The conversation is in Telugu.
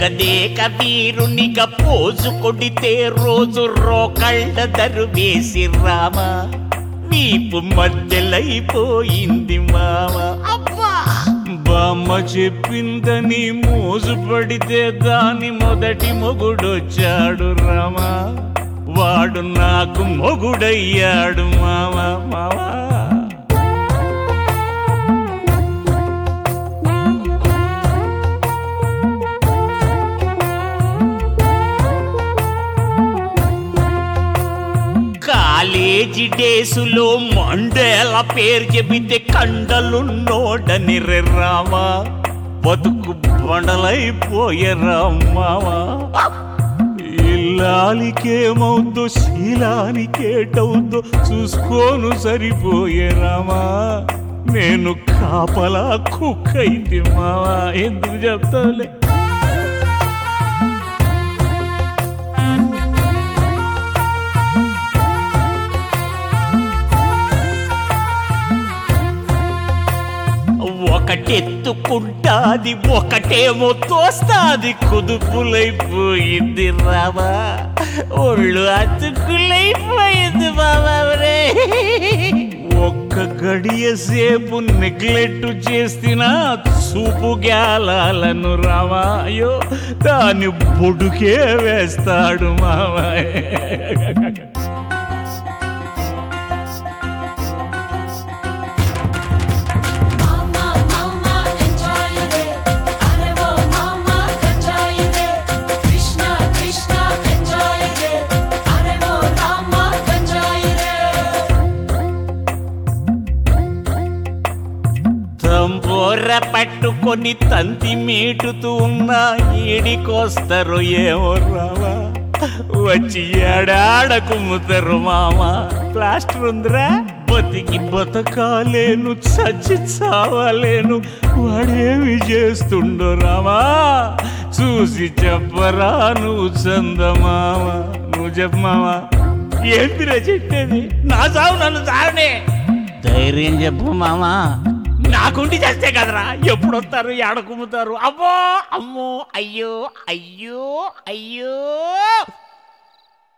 ఎగదేక వీరునిగా పోజు కొడితే రోజు రోకళ్ళ దరువేసి రామ వీపు మధ్యలైపోయింది మామ అబ్బా బామ్మ చెప్పిందని మోజు పడితే దాని మొదటి మొగుడొచ్చాడు రామా వాడు నాకు మొగుడయ్యాడు మామ మావా కాలేజీ డేసులో మండేల పేరు చెబితే కండలున్నోడని రే రామా బతుకు బండలైపోయే రామావా ఇల్లాలికేమవుద్దో శీలానికేటవుద్దో చూసుకోను సరిపోయే రామా నేను కాపలా కుక్కైంది మావా ఎందుకు చెప్తావులే ఒకటెత్తుకుంటాది ఒకటేమో తోస్తాది కుదుపులైపోయింది రామా ఒళ్ళు అతుకులైపోయింది బాబా రే ఒక్క గడియ సేపు నెగ్లెక్ట్ చేసిన చూపు గ్యాలను రామా అయ్యో దాని బొడుకే వేస్తాడు మామా మామా మామా ఎంజాయ్ రే అరే ఓ మామా ఎంజాయ్ రే కృష్ణ కృష్ణ ఎంజాయ్ రే అరే ఓ రామ ఎంజాయ్ రే తంబోర పట్టుకొని తంతి మీటుతూ ఉన్న ఈడికొస్తారు ఏమో రావా వచ్చి ఏడాడ కుమ్ముతారు మామ ప్లాస్టర్ ఉందిరా బతికి బతకాలేను చచ్చి చావాలేను వాడేమి చేస్తుండో రామా చూసి చెప్పరా నువ్వు చందమామ నువ్వు చెప్పమావా ఏంటిరా చెప్పేది నా చావు నన్ను చావనే ధైర్యం చెప్పు మామా నాకుండి చేస్తే కదరా ఎప్పుడు వస్తారు ఏడ కుమ్ముతారు అమ్మో అమ్మో అయ్యో అయ్యో అయ్యో